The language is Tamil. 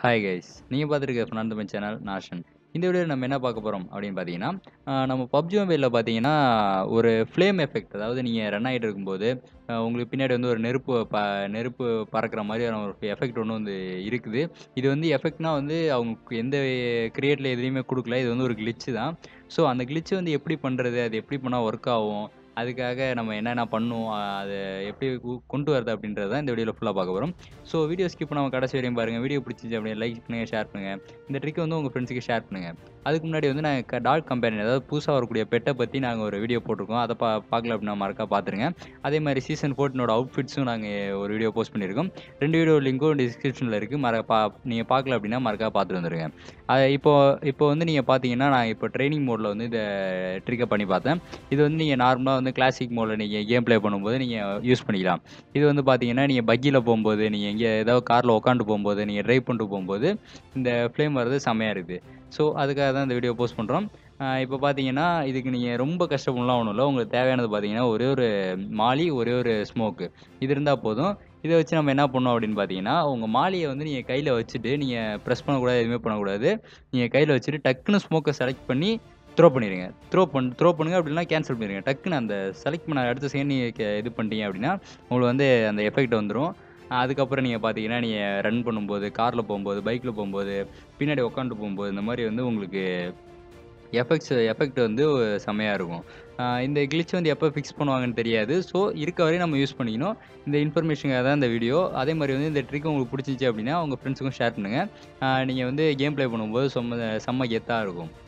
ஹாய் கைஸ் நீங்கள் பார்த்துருக்க ஃபனான் தமிழ் சேனல் நாஷன் இந்த வீடியோவில் நம்ம என்ன பார்க்க போகிறோம் அப்படின்னு பார்த்தீங்கன்னா ஆஹ் நம்ம பப்ஜி மொபைலில் பார்த்தீங்கன்னா ஒரு ஃப்ளேம் எஃபெக்ட் அதாவது நீங்கள் ரன் ஆகிட்டு இருக்கும்போது ஆஹ் உங்களுக்கு பின்னாடி வந்து ஒரு நெருப்பு ப நெருப்பு பறக்கிற மாதிரியான ஒரு எஃபெக்ட் ஒன்று வந்து இருக்குது இது வந்து எஃபெக்ட்னா வந்து அவங்க எந்த கிரியேட்டில் எதுலேயுமே கொடுக்கல இது வந்து ஒரு glitch தான் ஸோ அந்த glitch வந்து எப்படி பண்ணுறது அது எப்படி பண்ணால் ஒர்க் ஆகும் அதுக்காக நம்ம என்னென்ன பண்ணுவோம் ஆஹ் அதை எப்படி கு- கொண்டு வரது அப்படின்றது தான் இந்த வீடியோவில் ஃபுல்லாக பார்க்க போகிறோம் ஸோ வீடியோ ஸ்கிப் பண்ணாமல் கடைசி வரையும் பாருங்கள் வீடியோ பிடிச்சிச்சு அப்படியே லைக் பண்ணுங்கள் ஷேர் பண்ணுங்கள் இந்த ட்ரிக் வந்து உங்கள் ஃப்ரெண்ட்ஸுக்கு ஷேர் பண்ணுங்கள் அதுக்கு முன்னாடி வந்து நான் டாக் கம்பெனி அதாவது புதுசாக வரக்கூடிய பெட்டை பற்றி நாங்கள் ஒரு வீடியோ போட்டிருக்கோம் அதை பா பார்க்கல அப்படின்னா மறக்கா பார்த்துருங்க அதே மாதிரி சீசன் ஃபோர்ட்டினோட அவுட்ஃபிட்ஸும் நாங்கள் ஒரு வீடியோ போஸ்ட் பண்ணியிருக்கோம் ரெண்டு வீடியோ லிங்க்கும் டிஸ்கிரிப்ஷனில் இருக்குது மற பா நீங்கள் பார்க்கல அப்படின்னா மறக்கா பார்த்துட்டு வந்துருங்க அது இப்போ இப்போ வந்து நீங்கள் பார்த்தீங்கன்னா நான் இப்போ ட்ரைனிங் மோடில் வந்து இந்த ட்ரிக்கை பண்ணி பார்த்தேன் இது வந்து நீங்கள் நார்மலாக வந்து கிளாசிக் மோடில் நீங்கள் கேம் ப்ளே பண்ணும்போது நீங்கள் யூஸ் பண்ணிக்கலாம் இது வந்து பார்த்தீங்கன்னா நீங்கள் பக்கியில் போகும்போது நீங்கள் எங்கே ஏதாவது காரில் உட்காந்து போகும்போது நீங்கள் ட்ரைவ் பண்ணிட்டு போகும்போது இந்த ஃப்ளேம் வர்றது செம்மையாக இருக்குது ஸோ அதுக்காக தான் இந்த வீடியோ போஸ்ட் பண்ணுறோம் இப்போ பார்த்தீங்கன்னா இதுக்கு நீங்கள் ரொம்ப கஷ்டப்படலாம் ஒன்றும் இல்லை உங்களுக்கு தேவையானது பார்த்தீங்கன்னா ஒரே ஒரு மாலி ஒரே ஒரு ஸ்மோக்கு இது இருந்தால் போதும் இதை வச்சு நம்ம என்ன பண்ணோம் அப்படின்னு பார்த்தீங்கன்னா உங்கள் மாலியை வந்து நீங்கள் கையில் வச்சுட்டு நீங்கள் ப்ரெஸ் பண்ணக்கூடாது எதுவுமே பண்ணக்கூடாது நீங்கள் கையில் வச்சுட்டு டக்குன்னு ஸ்மோக்கை செலக்ட் பண்ணி த்ரோ பண்ணிடுங்க த்ரோ பண் த்ரோ பண்ணுங்க அப்படின்னா கேன்சல் பண்ணிடுங்க டக்குன்னு அந்த செலக்ட் பண்ண அடுத்த செகண்ட் நீங்கள் இது பண்ணிட்டீங்க அப்படின்னா உங்களுக்கு வந்து அந்த எஃபெக்ட் வந்துடும் அதுக்கப்புறம் நீங்கள் பார்த்தீங்கன்னா நீங்கள் ரன் பண்ணும்போது காரில் போகும்போது பைக்கில் போகும்போது பின்னாடி உட்காந்து போகும்போது இந்த மாதிரி வந்து உங்களுக்கு எஃபெக்ட்ஸ் எஃபெக்ட் வந்து செம்மையாக இருக்கும் ஆஹ் இந்த glitch வந்து எப்போ ஃபிக்ஸ் பண்ணுவாங்கன்னு தெரியாது ஸோ இருக்க வரையும் நம்ம யூஸ் பண்ணிக்கணும் இந்த இன்ஃபர்மேஷனுக்காக தான் இந்த வீடியோ அதே மாதிரி வந்து இந்த ட்ரிக் உங்களுக்கு பிடிச்சிச்சு அப்படின்னா உங்கள் ஃப்ரெண்ட்ஸுக்கும் ஷேர் பண்ணுங்கள் நீங்கள் வந்து கேம் ப்ளே பண்ணும்போது செம்ம செம்ம கெத்தாக இருக்கும்